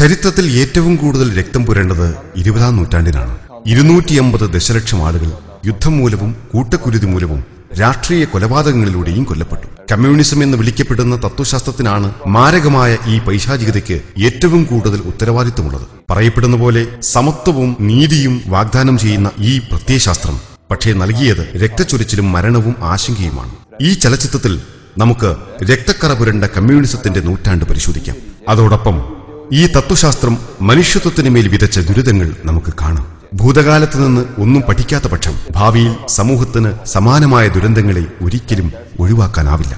ചരിത്രത്തിൽ ഏറ്റവും കൂടുതൽ രക്തം പുരണ്ടത് ഇരുപതാം നൂറ്റാണ്ടിനാണ് ഇരുന്നൂറ്റിയമ്പത് ദശലക്ഷം ആളുകൾ യുദ്ധം മൂലവും കൂട്ടക്കുരുതി മൂലവും രാഷ്ട്രീയ കൊലപാതകങ്ങളിലൂടെയും കൊല്ലപ്പെട്ടു കമ്മ്യൂണിസം എന്ന് വിളിക്കപ്പെടുന്ന തത്വശാസ്ത്രത്തിനാണ് മാരകമായ ഈ പൈശാചികതയ്ക്ക് ഏറ്റവും കൂടുതൽ ഉത്തരവാദിത്വമുള്ളത് പറയപ്പെടുന്ന പോലെ സമത്വവും നീതിയും വാഗ്ദാനം ചെയ്യുന്ന ഈ പ്രത്യയശാസ്ത്രം പക്ഷേ നൽകിയത് രക്തച്ചൊരിച്ചിലും മരണവും ആശങ്കയുമാണ് ഈ ചലച്ചിത്രത്തിൽ നമുക്ക് രക്തക്കറ പുരണ്ട കമ്മ്യൂണിസത്തിന്റെ നൂറ്റാണ്ട് പരിശോധിക്കാം അതോടൊപ്പം ഈ തത്വശാസ്ത്രം മനുഷ്യത്വത്തിന് മേൽ വിതച്ച ദുരിതങ്ങൾ നമുക്ക് കാണാം ഭൂതകാലത്ത് നിന്ന് ഒന്നും പഠിക്കാത്ത പക്ഷം ഭാവിയിൽ സമൂഹത്തിന് സമാനമായ ദുരന്തങ്ങളെ ഒരിക്കലും ഒഴിവാക്കാനാവില്ല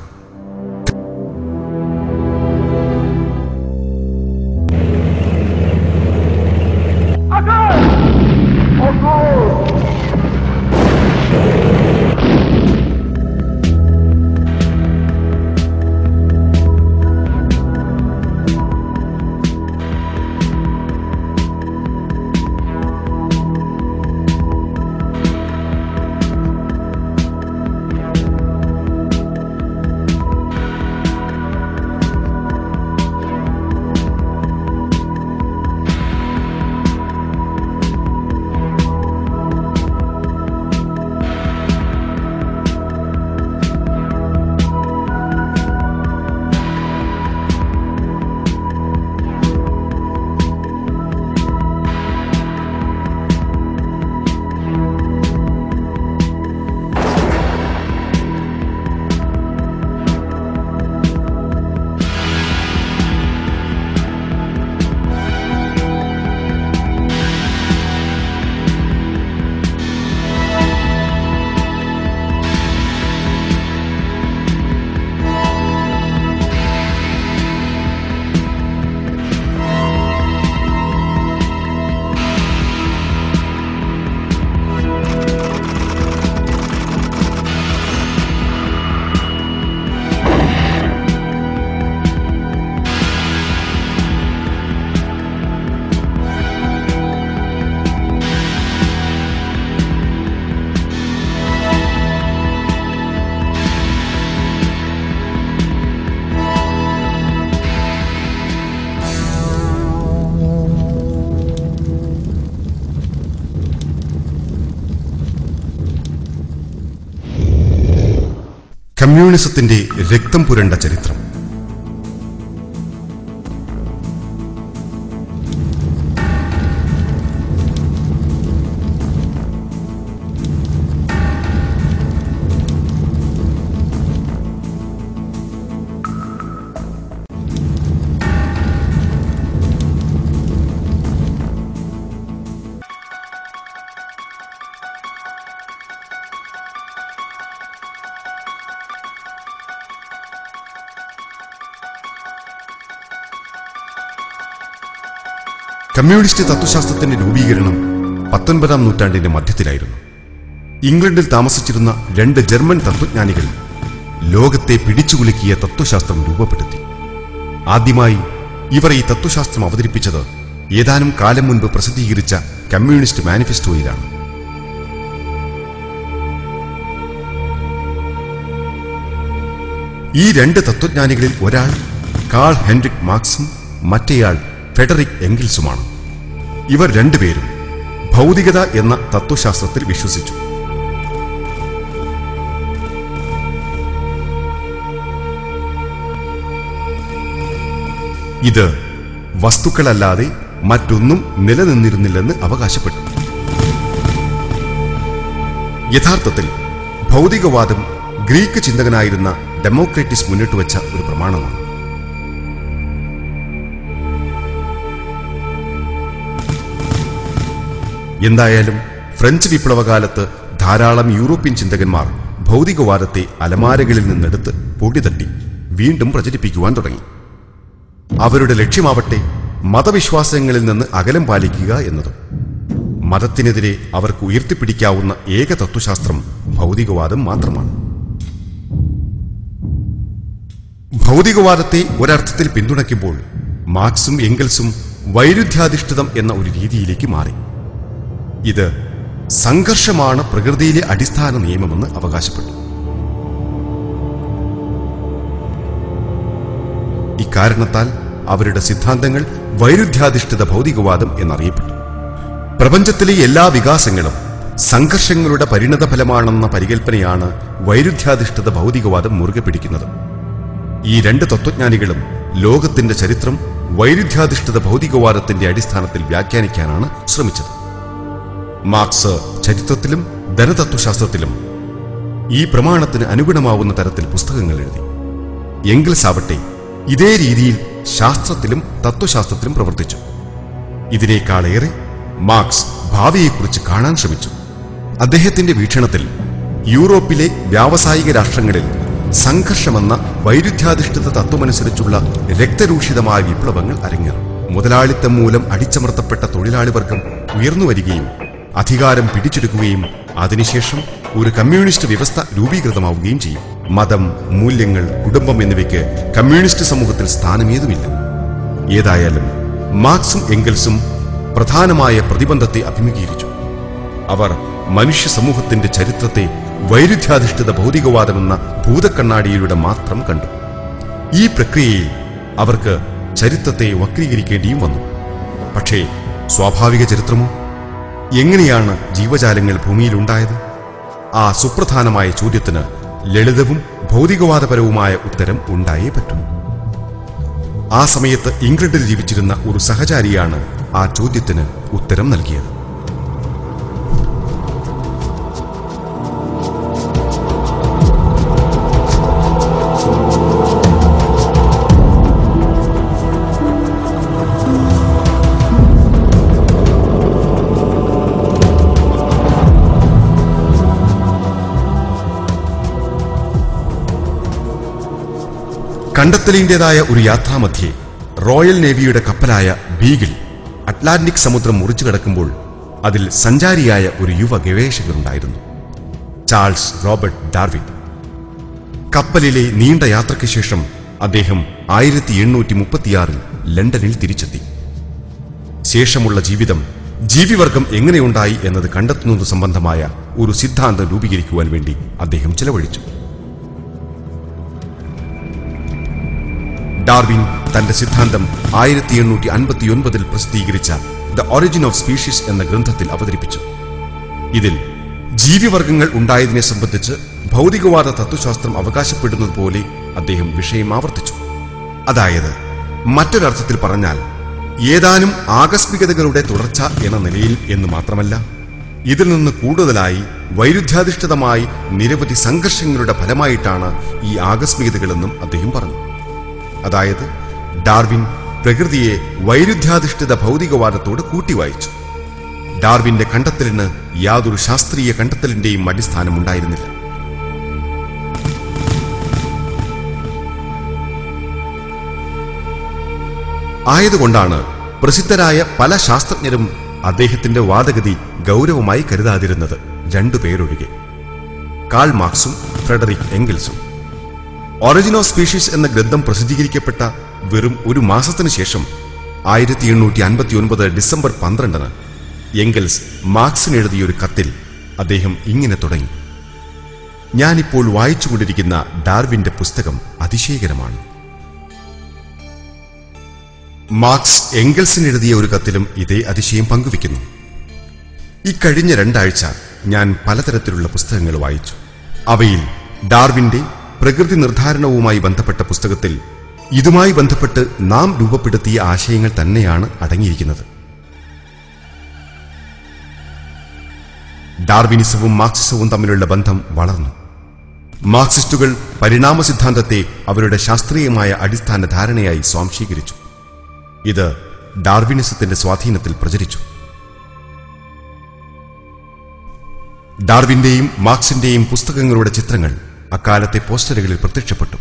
കമ്മ്യൂണിസത്തിന്റെ രക്തം പുരണ്ട ചരിത്രം കമ്മ്യൂണിസ്റ്റ് തത്വശാസ്ത്രത്തിന്റെ രൂപീകരണം പത്തൊൻപതാം നൂറ്റാണ്ടിന്റെ മധ്യത്തിലായിരുന്നു ഇംഗ്ലണ്ടിൽ താമസിച്ചിരുന്ന രണ്ട് ജർമ്മൻ തത്വജ്ഞാനികൾ ലോകത്തെ പിടിച്ചുകുലുക്കിയ തത്വശാസ്ത്രം രൂപപ്പെടുത്തി ആദ്യമായി ഇവർ ഈ തത്വശാസ്ത്രം അവതരിപ്പിച്ചത് ഏതാനും കാലം മുൻപ് പ്രസിദ്ധീകരിച്ച കമ്മ്യൂണിസ്റ്റ് മാനിഫെസ്റ്റോയിലാണ് ഈ രണ്ട് തത്വജ്ഞാനികളിൽ ഒരാൾ കാൾ ഹെൻറിക് മാർക്സും മറ്റേയാൾ ഫെഡറിക് എങ്കിൽസുമാണ് ഇവർ രണ്ടുപേരും ഭൗതികത എന്ന തത്വശാസ്ത്രത്തിൽ വിശ്വസിച്ചു ഇത് വസ്തുക്കളല്ലാതെ മറ്റൊന്നും നിലനിന്നിരുന്നില്ലെന്ന് അവകാശപ്പെട്ടു യഥാർത്ഥത്തിൽ ഭൗതികവാദം ഗ്രീക്ക് ചിന്തകനായിരുന്ന ഡെമോക്രറ്റിസ് മുന്നിട്ട് വച്ച ഒരു പ്രമാണമാണ് എന്തായാലും ഫ്രഞ്ച് വിപ്ലവകാലത്ത് ധാരാളം യൂറോപ്യൻ ചിന്തകന്മാർ ഭൗതികവാദത്തെ അലമാരകളിൽ നിന്നെടുത്ത് പൊടിതട്ടി വീണ്ടും പ്രചരിപ്പിക്കുവാൻ തുടങ്ങി അവരുടെ ലക്ഷ്യമാവട്ടെ മതവിശ്വാസങ്ങളിൽ നിന്ന് അകലം പാലിക്കുക എന്നതും മതത്തിനെതിരെ അവർക്ക് ഉയർത്തിപ്പിടിക്കാവുന്ന ഏക തത്വശാസ്ത്രം ഭൗതികവാദം മാത്രമാണ് ഭൗതികവാദത്തെ ഒരർത്ഥത്തിൽ പിന്തുണയ്ക്കുമ്പോൾ മാർക്സും എംഗൽസും വൈരുദ്ധ്യാധിഷ്ഠിതം എന്ന ഒരു രീതിയിലേക്ക് മാറി ഇത് സംഘർഷമാണ് പ്രകൃതിയിലെ അടിസ്ഥാന നിയമമെന്ന് അവകാശപ്പെട്ടു ഇക്കാരണത്താൽ അവരുടെ സിദ്ധാന്തങ്ങൾ വൈരുദ്ധ്യാധിഷ്ഠിത ഭൗതികവാദം എന്നറിയപ്പെട്ടു പ്രപഞ്ചത്തിലെ എല്ലാ വികാസങ്ങളും സംഘർഷങ്ങളുടെ പരിണതഫലമാണെന്ന പരികൽപ്പനയാണ് വൈരുദ്ധ്യാധിഷ്ഠിത ഭൗതികവാദം മുറുകെ പിടിക്കുന്നത് ഈ രണ്ട് തത്വജ്ഞാനികളും ലോകത്തിന്റെ ചരിത്രം വൈരുദ്ധ്യാധിഷ്ഠിത ഭൗതികവാദത്തിന്റെ അടിസ്ഥാനത്തിൽ വ്യാഖ്യാനിക്കാനാണ് ശ്രമിച്ചത് മാർക്സ് ചരിത്രത്തിലും ധനതത്വശാസ്ത്രത്തിലും ഈ പ്രമാണത്തിന് അനുഗുണമാവുന്ന തരത്തിൽ പുസ്തകങ്ങൾ എഴുതി എങ്കിൽസ് ആവട്ടെ ഇതേ രീതിയിൽ ശാസ്ത്രത്തിലും തത്വശാസ്ത്രത്തിലും പ്രവർത്തിച്ചു ഇതിനേക്കാളേറെ മാർക്സ് ഭാവിയെക്കുറിച്ച് കാണാൻ ശ്രമിച്ചു അദ്ദേഹത്തിന്റെ വീക്ഷണത്തിൽ യൂറോപ്പിലെ വ്യാവസായിക രാഷ്ട്രങ്ങളിൽ സംഘർഷമെന്ന വൈരുദ്ധ്യാധിഷ്ഠിത തത്വമനുസരിച്ചുള്ള രക്തരൂഷിതമായ വിപ്ലവങ്ങൾ അരങ്ങേറും മുതലാളിത്തം മൂലം അടിച്ചമർത്തപ്പെട്ട തൊഴിലാളി വർഗം ഉയർന്നുവരികയും അധികാരം പിടിച്ചെടുക്കുകയും അതിനുശേഷം ഒരു കമ്മ്യൂണിസ്റ്റ് വ്യവസ്ഥ രൂപീകൃതമാവുകയും ചെയ്യും മതം മൂല്യങ്ങൾ കുടുംബം എന്നിവയ്ക്ക് കമ്മ്യൂണിസ്റ്റ് സമൂഹത്തിൽ സ്ഥാനമേതുമില്ല ഏതായാലും മാർക്സും എംഗൽസും പ്രധാനമായ പ്രതിബന്ധത്തെ അഭിമുഖീകരിച്ചു അവർ മനുഷ്യ സമൂഹത്തിന്റെ ചരിത്രത്തെ വൈരുദ്ധ്യാധിഷ്ഠിത ഭൗതികവാദമെന്ന ഭൂതക്കണ്ണാടിയിലൂടെ മാത്രം കണ്ടു ഈ പ്രക്രിയയിൽ അവർക്ക് ചരിത്രത്തെ വക്രീകരിക്കേണ്ടിയും വന്നു പക്ഷേ സ്വാഭാവിക ചരിത്രമോ എങ്ങനെയാണ് ജീവജാലങ്ങൾ ഭൂമിയിലുണ്ടായത് ആ സുപ്രധാനമായ ചോദ്യത്തിന് ലളിതവും ഭൗതികവാദപരവുമായ ഉത്തരം ഉണ്ടായേ പറ്റൂ ആ സമയത്ത് ഇംഗ്ലണ്ടിൽ ജീവിച്ചിരുന്ന ഒരു സഹചാരിയാണ് ആ ചോദ്യത്തിന് ഉത്തരം നൽകിയത് കണ്ടെത്തലിന്റേതായ ഒരു യാത്രാമധ്യേ റോയൽ നേവിയുടെ കപ്പലായ ബീഗിൾ അറ്റ്ലാന്റിക് സമുദ്രം മുറിച്ചു കിടക്കുമ്പോൾ അതിൽ സഞ്ചാരിയായ ഒരു യുവ ഗവേഷകരുണ്ടായിരുന്നു ചാൾസ് റോബർട്ട് ഡാർവിൻ കപ്പലിലെ നീണ്ട യാത്രയ്ക്ക് ശേഷം അദ്ദേഹം ആയിരത്തി എണ്ണൂറ്റി മുപ്പത്തിയാറിൽ ലണ്ടനിൽ തിരിച്ചെത്തി ശേഷമുള്ള ജീവിതം ജീവിവർഗം എങ്ങനെയുണ്ടായി എന്നത് കണ്ടെത്തുന്നത് സംബന്ധമായ ഒരു സിദ്ധാന്തം രൂപീകരിക്കുവാൻ വേണ്ടി അദ്ദേഹം ചെലവഴിച്ചു ഡാർവിൻ തന്റെ സിദ്ധാന്തം ആയിരത്തി എണ്ണൂറ്റി അൻപത്തിയൊൻപതിൽ പ്രസിദ്ധീകരിച്ച ദ ഒറിജിൻ ഓഫ് സ്പീഷീസ് എന്ന ഗ്രന്ഥത്തിൽ അവതരിപ്പിച്ചു ഇതിൽ ജീവിവർഗങ്ങൾ ഉണ്ടായതിനെ സംബന്ധിച്ച് ഭൗതികവാദ തത്വശാസ്ത്രം അവകാശപ്പെടുന്നത് പോലെ അദ്ദേഹം വിഷയം ആവർത്തിച്ചു അതായത് മറ്റൊരർത്ഥത്തിൽ പറഞ്ഞാൽ ഏതാനും ആകസ്മികതകളുടെ തുടർച്ച എന്ന നിലയിൽ എന്ന് മാത്രമല്ല ഇതിൽ നിന്ന് കൂടുതലായി വൈരുദ്ധ്യാധിഷ്ഠിതമായി നിരവധി സംഘർഷങ്ങളുടെ ഫലമായിട്ടാണ് ഈ ആകസ്മികതകളെന്നും അദ്ദേഹം പറഞ്ഞു അതായത് ഡാർവിൻ പ്രകൃതിയെ വൈരുദ്ധ്യാധിഷ്ഠിത ഭൗതികവാദത്തോട് കൂട്ടിവായിച്ചു ഡാർവിന്റെ കണ്ടെത്തലിന് യാതൊരു ശാസ്ത്രീയ കണ്ടെത്തലിന്റെയും അടിസ്ഥാനമുണ്ടായിരുന്നില്ല ആയതുകൊണ്ടാണ് പ്രസിദ്ധരായ പല ശാസ്ത്രജ്ഞരും അദ്ദേഹത്തിന്റെ വാദഗതി ഗൗരവമായി കരുതാതിരുന്നത് രണ്ടുപേരൊഴികെ കാൾ മാർക്സും ഫ്രെഡറിക് എംഗൽസും ഒറിജിൻ ഓഫ് സ്പീഷീസ് എന്ന ഗ്രന്ഥം പ്രസിദ്ധീകരിക്കപ്പെട്ട വെറും ഒരു മാസത്തിനു ശേഷം ആയിരത്തി എണ്ണൂറ്റി അൻപത്തി ഒൻപത് ഡിസംബർ പന്ത്രണ്ടിന് എംഗൽസ് മാർക്സിന് എഴുതിയ ഒരു കത്തിൽ അദ്ദേഹം ഇങ്ങനെ തുടങ്ങി ഞാനിപ്പോൾ വായിച്ചുകൊണ്ടിരിക്കുന്ന ഡാർവിന്റെ പുസ്തകം അതിശയകരമാണ് മാർക്സ് എംഗൽസിന് എഴുതിയ ഒരു കത്തിലും ഇതേ അതിശയം പങ്കുവെക്കുന്നു ഇക്കഴിഞ്ഞ രണ്ടാഴ്ച ഞാൻ പലതരത്തിലുള്ള പുസ്തകങ്ങൾ വായിച്ചു അവയിൽ ഡാർവിന്റെ പ്രകൃതി നിർദ്ധാരണവുമായി ബന്ധപ്പെട്ട പുസ്തകത്തിൽ ഇതുമായി ബന്ധപ്പെട്ട് നാം രൂപപ്പെടുത്തിയ ആശയങ്ങൾ തന്നെയാണ് അടങ്ങിയിരിക്കുന്നത് ഡാർവിനിസവും മാർക്സിസവും തമ്മിലുള്ള ബന്ധം വളർന്നു മാർക്സിസ്റ്റുകൾ പരിണാമ സിദ്ധാന്തത്തെ അവരുടെ ശാസ്ത്രീയമായ അടിസ്ഥാന ധാരണയായി സ്വാംശീകരിച്ചു ഇത് ഡാർവിനിസത്തിന്റെ സ്വാധീനത്തിൽ പ്രചരിച്ചു ഡാർവിന്റെയും മാർക്സിന്റെയും പുസ്തകങ്ങളുടെ ചിത്രങ്ങൾ അക്കാലത്തെ പോസ്റ്ററുകളിൽ പ്രത്യക്ഷപ്പെട്ടു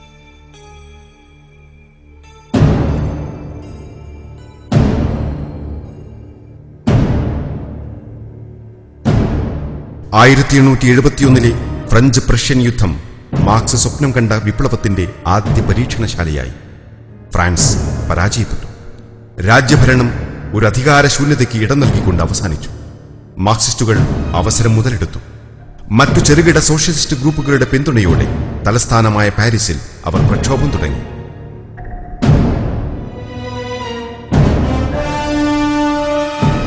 ആയിരത്തി എണ്ണൂറ്റി എഴുപത്തിയൊന്നിലെ ഫ്രഞ്ച് പ്രഷ്യൻ യുദ്ധം മാർക്സ് സ്വപ്നം കണ്ട വിപ്ലവത്തിന്റെ ആദ്യ പരീക്ഷണശാലയായി ഫ്രാൻസ് പരാജയപ്പെട്ടു രാജ്യഭരണം ഒരു അധികാരശൂന്യതയ്ക്ക് ഇടം നൽകിക്കൊണ്ട് അവസാനിച്ചു മാർക്സിസ്റ്റുകൾ അവസരം മുതലെടുത്തു മറ്റു ചെറുകിട സോഷ്യലിസ്റ്റ് ഗ്രൂപ്പുകളുടെ പിന്തുണയോടെ തലസ്ഥാനമായ പാരീസിൽ അവർ പ്രക്ഷോഭം തുടങ്ങി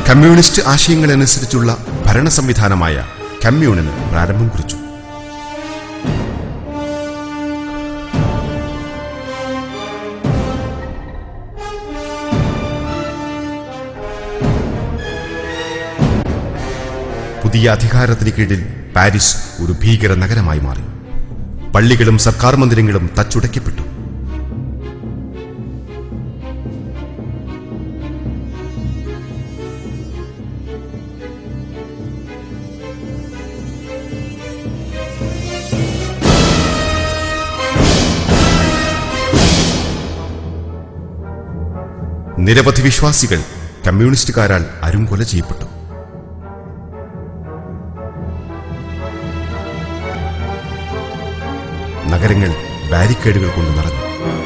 കമ്മ്യൂണിസ്റ്റ് ആശയങ്ങളനുസരിച്ചുള്ള ഭരണ സംവിധാനമായ കമ്മ്യൂണിന് പ്രാരംഭം കുറിച്ചു പുതിയ അധികാരത്തിന് കീഴിൽ പാരീസ് ഒരു ഭീകര നഗരമായി മാറി പള്ളികളും സർക്കാർ മന്ദിരങ്ങളും തച്ചുടയ്ക്കപ്പെട്ടു നിരവധി വിശ്വാസികൾ കമ്മ്യൂണിസ്റ്റുകാരാൽ അരുംകൊല ചെയ്യപ്പെട്ടു നഗരങ്ങൾ ബാരിക്കേഡുകൾ കൊണ്ട് നിറഞ്ഞു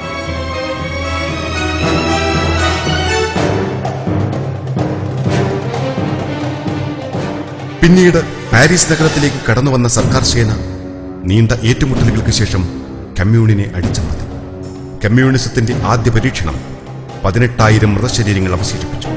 പിന്നീട് പാരീസ് നഗരത്തിലേക്ക് കടന്നുവന്ന സർക്കാർ സേന നീണ്ട ഏറ്റുമുട്ടലുകൾക്ക് ശേഷം കമ്മ്യൂണിനെ അടിച്ചമർത്തി കമ്മ്യൂണിസത്തിന്റെ ആദ്യ പരീക്ഷണം പതിനെട്ടായിരം മൃതശരീരങ്ങൾ അവശേഷിപ്പിച്ചു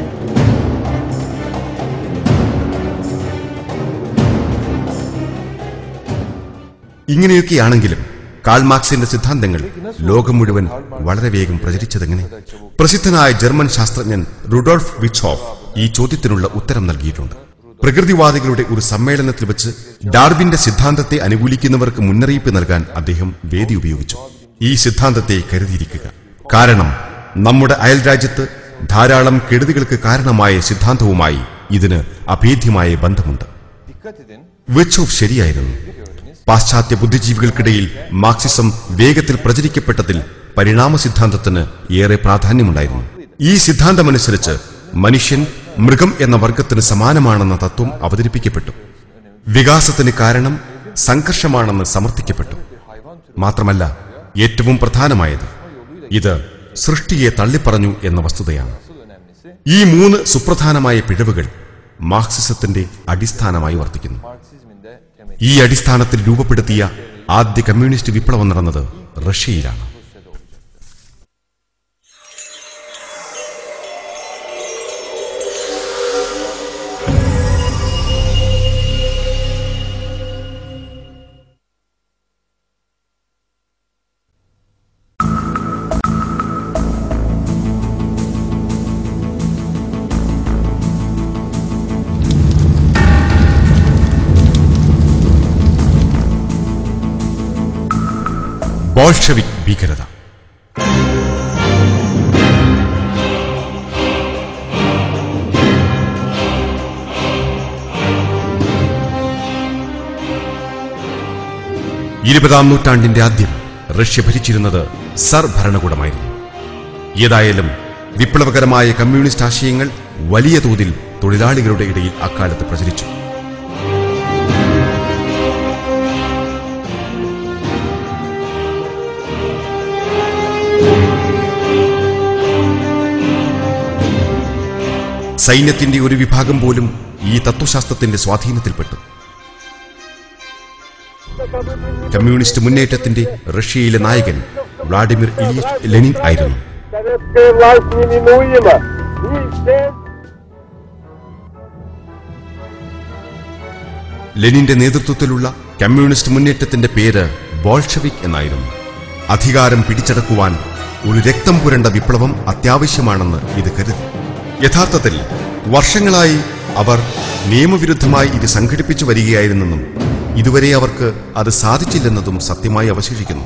ഇങ്ങനെയൊക്കെയാണെങ്കിലും കാൾമാർക്സിന്റെ സിദ്ധാന്തങ്ങൾ ലോകം മുഴുവൻ വളരെ വേഗം പ്രചരിച്ചതെങ്ങനെ പ്രസിദ്ധനായ ജർമ്മൻ ശാസ്ത്രജ്ഞൻ റുഡോൾഫ് വിച്ച്ഹോഫ് ഈ ചോദ്യത്തിനുള്ള ഉത്തരം നൽകിയിട്ടുണ്ട് പ്രകൃതിവാദികളുടെ ഒരു സമ്മേളനത്തിൽ വെച്ച് ഡാർവിന്റെ സിദ്ധാന്തത്തെ അനുകൂലിക്കുന്നവർക്ക് മുന്നറിയിപ്പ് നൽകാൻ അദ്ദേഹം വേദി ഉപയോഗിച്ചു ഈ സിദ്ധാന്തത്തെ കരുതിയിരിക്കുക കാരണം നമ്മുടെ അയൽരാജ്യത്ത് ധാരാളം കെടുതികൾക്ക് കാരണമായ സിദ്ധാന്തവുമായി ഇതിന് അഭേദ്യമായ ബന്ധമുണ്ട് Dikkat edin, വിച്ച്ഹോഫ് ശരിയായിരുന്നു പാശ്ചാത്യ ബുദ്ധിജീവികൾക്കിടയിൽ മാർക്സിസം വേഗത്തിൽ പ്രചരിക്കപ്പെട്ടതിൽ പരിണാമ സിദ്ധാന്തത്തിന് ഏറെ പ്രാധാന്യമുണ്ടായിരുന്നു ഈ സിദ്ധാന്തമനുസരിച്ച് മനുഷ്യൻ മൃഗം എന്ന വർഗത്തിന് സമാനമാണെന്ന തത്വം അവതരിപ്പിക്കപ്പെട്ടു വികാസത്തിന് കാരണം സംഘർഷമാണെന്ന് സമർത്ഥിക്കപ്പെട്ടു മാത്രമല്ല ഏറ്റവും പ്രധാനമായത് ഇത് സൃഷ്ടിയെ തള്ളിപ്പറഞ്ഞു എന്ന വസ്തുതയാണ് ഈ മൂന്ന് സുപ്രധാനമായ പിഴവുകൾ മാർക്സിസത്തിന്റെ അടിസ്ഥാനമായി വർത്തിക്കുന്നു Marksizmin de temeli. ഈ അടിസ്ഥാനത്തിൽ രൂപപ്പെടുത്തിയ ആദ്യ കമ്മ്യൂണിസ്റ്റ് വിപ്ലവം നടന്നത് റഷ്യയിലാണ് ബോൾഷവിക് ഭീകരത ഇരുപതാം നൂറ്റാണ്ടിന്റെ ആദ്യം റഷ്യ ഭരിച്ചിരുന്നത് സർ ഭരണകൂടമായിരുന്നു ഏതായാലും വിപ്ലവകരമായ കമ്മ്യൂണിസ്റ്റ് ആശയങ്ങൾ വലിയ തോതിൽ തൊഴിലാളികളുടെ ഇടയിൽ അക്കാലത്ത് പ്രചരിച്ചു സൈന്യത്തിന്റെ ഒരു വിഭാഗം പോലും ഈ തത്വശാസ്ത്രത്തിന്റെ സ്വാധീനത്തിൽപ്പെട്ടു കമ്മ്യൂണിസ്റ്റ് മുന്നേറ്റത്തിന്റെ റഷ്യയിലെ നായകൻ വ്ളാഡിമിർ ഇലിയച്ച് ലെനിൻ ആയിരുന്നു Советская власть неминуема. Неизбежна. ലെനിന്റെ നേതൃത്വത്തിലുള്ള കമ്മ്യൂണിസ്റ്റ് മുന്നേറ്റത്തിന്റെ പേര് ബോൾഷവിക് എന്നായിരുന്നു അധികാരം പിടിച്ചടക്കുവാൻ ഒരു രക്തം പുരണ്ട വിപ്ലവം അത്യാവശ്യമാണെന്ന് ഇത് കരുതി യഥാർത്ഥത്തിൽ വർഷങ്ങളായി അവർ നിയമവിരുദ്ധമായി ഇത് സംഘടിപ്പിച്ചു വരികയായിരുന്നെന്നും ഇതുവരെ അവർക്ക് അത് സാധിച്ചില്ലെന്നതും സത്യമായി അവശേഷിക്കുന്നു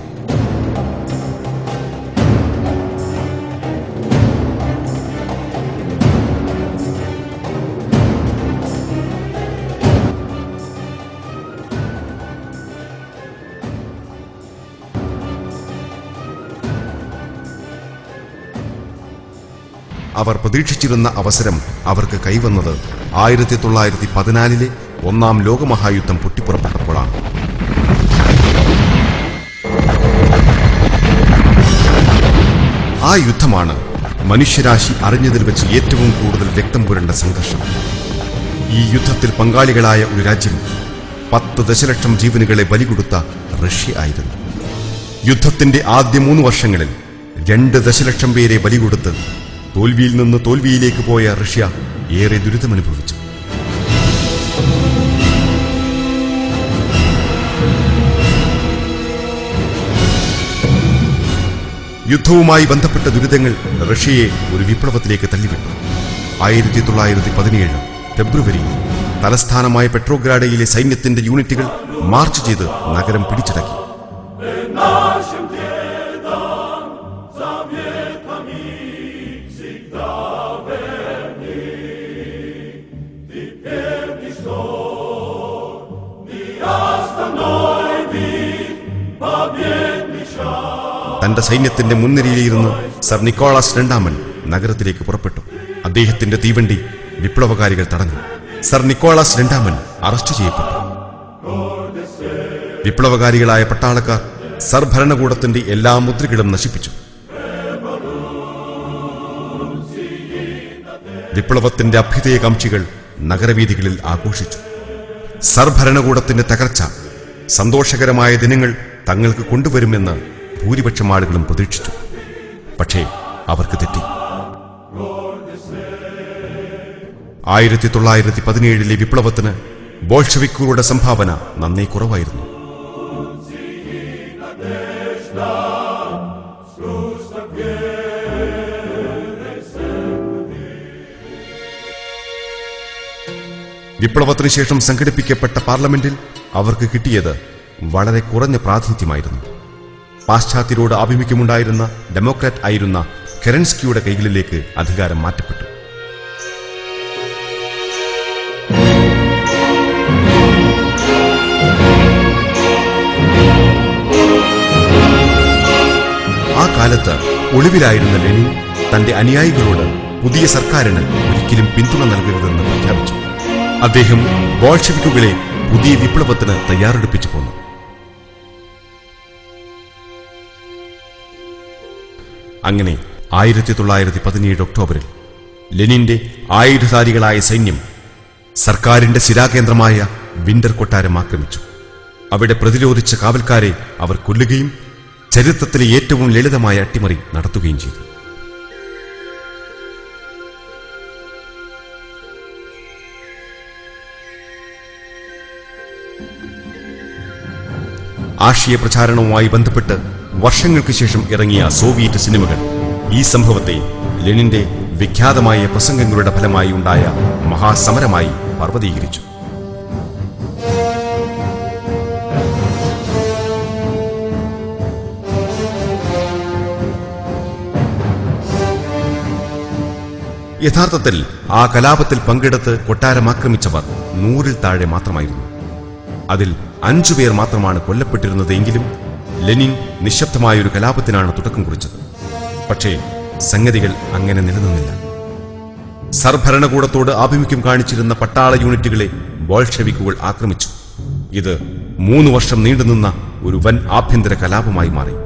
അവർ പ്രതീക്ഷിച്ചിരുന്ന അവസരം അവർക്ക് കൈവന്നത് ആയിരത്തി തൊള്ളായിരത്തി പതിനാലിലെ ഒന്നാം ലോകമഹായുദ്ധം പൊട്ടിപ്പുറപ്പെട്ടപ്പോഴാണ് ആ യുദ്ധമാണ് മനുഷ്യരാശി അറിഞ്ഞതിൽ വെച്ച് ഏറ്റവും കൂടുതൽ രക്തം പുരണ്ട സംഘർഷം ഈ യുദ്ധത്തിൽ പങ്കാളികളായ ഒരു രാജ്യം പത്ത് ദശലക്ഷം ജീവനുകളെ ബലികൊടുത്ത റഷ്യ ആയിരുന്നു യുദ്ധത്തിന്റെ ആദ്യ മൂന്ന് വർഷങ്ങളിൽ രണ്ട് ദശലക്ഷം പേരെ ബലികൊടുത്ത് തോൽവിയിൽ നിന്ന് തോൽവിയിലേക്ക് പോയ റഷ്യ ഏറെ ദുരിതമനുഭവിച്ചു യുദ്ധവുമായി ബന്ധപ്പെട്ട ദുരിതങ്ങൾ റഷ്യയെ ഒരു വിപ്ലവത്തിലേക്ക് തള്ളിവിട്ടു ആയിരത്തി തൊള്ളായിരത്തി പതിനേഴ് ഫെബ്രുവരിയിൽ തലസ്ഥാനമായ പെട്രോഗ്രാഡയിലെ സൈന്യത്തിന്റെ യൂണിറ്റുകൾ മാർച്ച് ചെയ്ത് നഗരം പിടിച്ചടക്കി തന്റെ സൈന്യത്തിന്റെ മുൻനിരയിലിരുന്ന് സർ നിക്കോളാസ് രണ്ടാമൻ നഗരത്തിലേക്ക് പുറപ്പെട്ടു അദ്ദേഹത്തിന്റെ തീവണ്ടി വിപ്ലവകാരികൾ തടഞ്ഞു സർ നിക്കോളാസ് രണ്ടാമൻ അറസ്റ്റ് ചെയ്യപ്പെട്ടു വിപ്ലവകാരികളായ പട്ടാളക്കാർ സർ ഭരണകൂടത്തിന്റെ എല്ലാ മുദ്രകളും നശിപ്പിച്ചു വിപ്ലവത്തിന്റെ അഭ്യുദയകാംക്ഷികൾ നഗരവീഥികളിൽ ആഘോഷിച്ചു സർ ഭരണകൂടത്തിന്റെ തകർച്ച സന്തോഷകരമായ ദിനങ്ങൾ തങ്ങൾക്ക് കൊണ്ടുവരുമെന്ന് ഭൂരിപക്ഷം ആളുകളും പ്രതീക്ഷിച്ചു പക്ഷേ അവർക്ക് തെറ്റി ആയിരത്തി തൊള്ളായിരത്തി പതിനേഴിലെ വിപ്ലവത്തിന് ബോൾഷവിക്കുകളുടെ സംഭാവന നന്നേ കുറവായിരുന്നു വിപ്ലവത്തിനു ശേഷം സംഘടിപ്പിക്കപ്പെട്ട പാർലമെന്റിൽ അവർക്ക് കിട്ടിയത് വളരെ കുറഞ്ഞ പ്രാതിനിധ്യമായിരുന്നു പാശ്ചാത്യരോട് ആഭിമുഖ്യമുണ്ടായിരുന്ന ഡെമോക്രാറ്റ് ആയിരുന്ന കെറൻസ്കിയുടെ കൈകളിലേക്ക് അധികാരം മാറ്റപ്പെട്ടു ആ കാലത്ത് ഒളിവിലായിരുന്ന ലെനിൻ തന്റെ അനുയായികളോട് പുതിയ സർക്കാരിന് ഒരിക്കലും പിന്തുണ നൽകരുതെന്ന് പ്രഖ്യാപിച്ചു അദ്ദേഹം ബോൾഷെവിക്കുകളെ പുതിയ വിപ്ലവത്തിന് തയ്യാറെടുപ്പിച്ചു പോന്നു അങ്ങനെ ആയിരത്തി തൊള്ളായിരത്തി പതിനേഴ് ഒക്ടോബറിൽ ലെനിന്റെ ആയുധധാരികളായ സൈന്യം സർക്കാരിന്റെ ശിരാകേന്ദ്രമായ വിന്റർ കൊട്ടാരം ആക്രമിച്ചു അവിടെ പ്രതിരോധിച്ച കാവൽക്കാരെ അവർ കൊല്ലുകയും ചരിത്രത്തിലെ ഏറ്റവും ലളിതമായ അട്ടിമറി നടത്തുകയും ചെയ്തു ആശയ പ്രചാരണവുമായി ബന്ധപ്പെട്ട് വർഷങ്ങൾക്ക് ശേഷം ഇറങ്ങിയ സോവിയറ്റ് സിനിമകൾ ഈ സംഭവത്തെ ലെനിന്റെ വിഖ്യാതമായ പ്രസംഗങ്ങളുടെ ഫലമായി ഉണ്ടായ മഹാസമരമായി പർവ്വതീകരിച്ചു യഥാർത്ഥത്തിൽ ആ കലാപത്തിൽ പങ്കെടുത്ത് കൊട്ടാരം ആക്രമിച്ചവർ നൂറിൽ താഴെ മാത്രമായിരുന്നു അതിൽ അഞ്ചു പേർ മാത്രമാണ് കൊല്ലപ്പെട്ടിരുന്നത് എങ്കിലും ലെനിൻ നിശബ്ദമായൊരു കലാപത്തിനാണ് തുടക്കം കുറിച്ചത് പക്ഷേ സംഗതികൾ അങ്ങനെ നിലനിന്നില്ല സർഭരണകൂടത്തോട് ആഭിമുഖ്യം കാണിച്ചിരുന്ന പട്ടാള യൂണിറ്റുകളെ ബോൾഷെവിക്കുകൾ ആക്രമിച്ചു ഇത് മൂന്ന് വർഷം നീണ്ടുനിന്ന ഒരു വൻ ആഭ്യന്തര കലാപമായി മാറി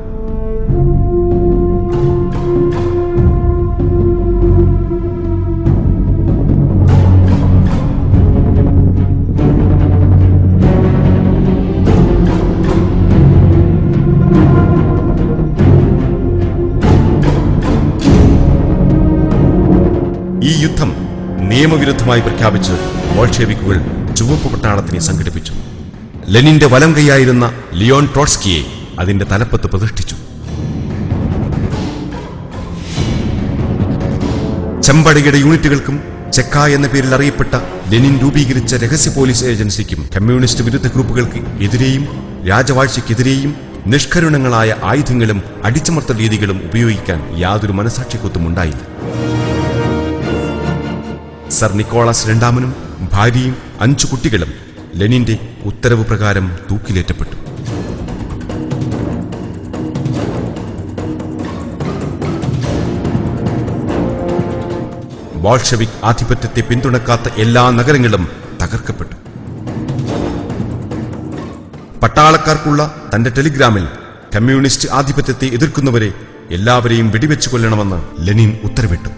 ഈ യുദ്ധം നിയമവിരുദ്ധമായി പ്രഖ്യാപിച്ച് ബോൾഷെവിക്കുകൾ ചുവപ്പ് പട്ടാളത്തിനെ സംഘടിപ്പിച്ചു ലെനിന്റെ വലം കൈയായിരുന്ന ലിയോൺ ട്രോട്സ്കിയെ അതിന്റെ തലപ്പത്ത് പ്രതിഷ്ഠിച്ചു ചെമ്പടയുടെ യൂണിറ്റുകൾക്കും ചെക്ക എന്ന പേരിൽ അറിയപ്പെട്ട ലെനിൻ രൂപീകരിച്ച രഹസ്യ പോലീസ് ഏജൻസിക്കും കമ്മ്യൂണിസ്റ്റ് വിരുദ്ധ ഗ്രൂപ്പുകൾക്ക് എതിരെയും രാജവാഴ്ചയ്ക്കെതിരെയും നിഷ്കരുണങ്ങളായ ആയുധങ്ങളും അടിച്ചമർത്തൽ രീതികളും ഉപയോഗിക്കാൻ യാതൊരു മനസാക്ഷിക്കൊത്തും ഉണ്ടായില്ല സർ നിക്കോളാസ് രണ്ടാമനും ഭാര്യയും അഞ്ചു കുട്ടികളും ലെനിന്റെ ഉത്തരവ് പ്രകാരം തൂക്കിലേറ്റപ്പെട്ടു ബോൾഷെവിക് ആധിപത്യത്തെ പിന്തുണക്കാത്ത എല്ലാ നഗരങ്ങളും തകർക്കപ്പെട്ടു പട്ടാളക്കാർക്കുള്ള തന്റെ ടെലിഗ്രാമിൽ കമ്മ്യൂണിസ്റ്റ് ആധിപത്യത്തെ എതിർക്കുന്നവരെ എല്ലാവരെയും വെടിവെച്ചു കൊല്ലണമെന്ന് ലെനിൻ ഉത്തരവിട്ടു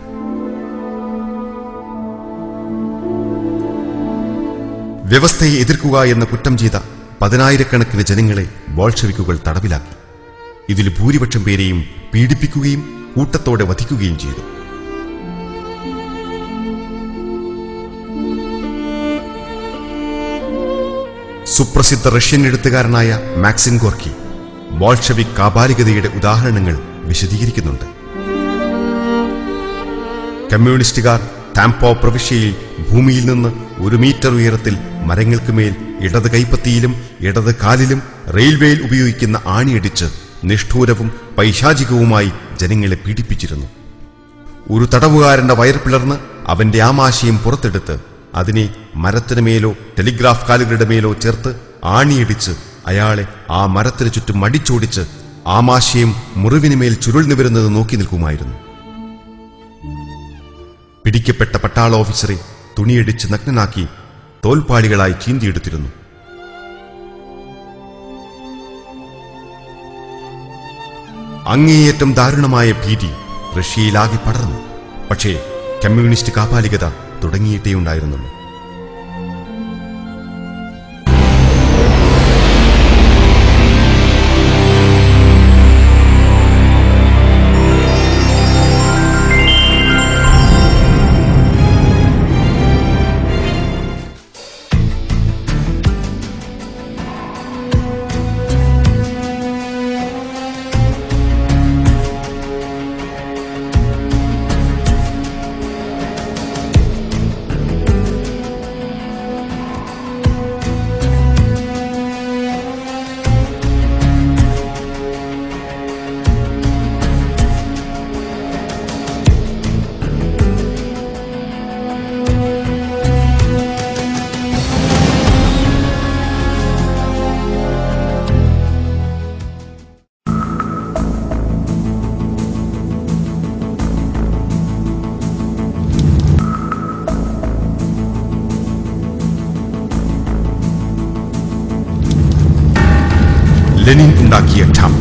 വ്യവസ്ഥയെ എതിർക്കുക എന്ന കുറ്റം ചെയ്ത പതിനായിരക്കണക്കിന് ജനങ്ങളെ ബോൾഷെവിക്കുകൾ തടവിലാക്കി ഇതിൽ ഭൂരിപക്ഷം പേരെയും പീഡിപ്പിക്കുകയും കൂട്ടത്തോടെ വധിക്കുകയും ചെയ്തു സുപ്രസിദ്ധ റഷ്യൻ എഴുത്തുകാരനായ മാക്സിൻ ഗോർക്കി ബോൾഷവിക് കാപാലികതയുടെ ഉദാഹരണങ്ങൾ വിശദീകരിക്കുന്നുണ്ട് കമ്മ്യൂണിസ്റ്റുകാർ ടാംപോ പ്രവിശ്യയിൽ ഭൂമിയിൽ നിന്ന് ഒരു മീറ്റർ ഉയരത്തിൽ മരങ്ങൾക്ക് മേൽ ഇടത് കൈപ്പത്തിയിലും ഇടത് കാലിലും റെയിൽവേയിൽ ഉപയോഗിക്കുന്ന ആണിയടിച്ച് നിഷ്ഠൂരവും പൈശാചികവുമായി ജനങ്ങളെ പീഡിപ്പിച്ചിരുന്നു ഒരു തടവുകാരന്റെ വയർ പിളർന്ന് അവന്റെ ആമാശയം പുറത്തെടുത്ത് അതിനെ മരത്തിനു മേലോ ടെലിഗ്രാഫ് കാലുകളുടെ മേലോ ചേർത്ത് ആണിയടിച്ച് അയാളെ ആ മരത്തിന് ചുറ്റും മടിച്ചോടിച്ച് ആമാശയം മുറിവിനുമേൽ ചുരുൾന്നു വരുന്നത് നോക്കി നിൽക്കുമായിരുന്നു പിടിക്കപ്പെട്ട പട്ടാള ഓഫീസറെ തുണിയടിച്ച് നഗ്നനാക്കി തോൽപ്പാടികളായി ചീന്തിയെടുത്തിരുന്നു അങ്ങേയറ്റം ദാരുണമായ ഭീതി റഷ്യയിലാകെ പടർന്നു പക്ഷേ കമ്മ്യൂണിസ്റ്റ് കാപാലികത തുടങ്ങിയിട്ടേ ഉണ്ടായിരുന്നുള്ളൂ ലെനിൻ ഉണ്ടാക്കിയ ഠാം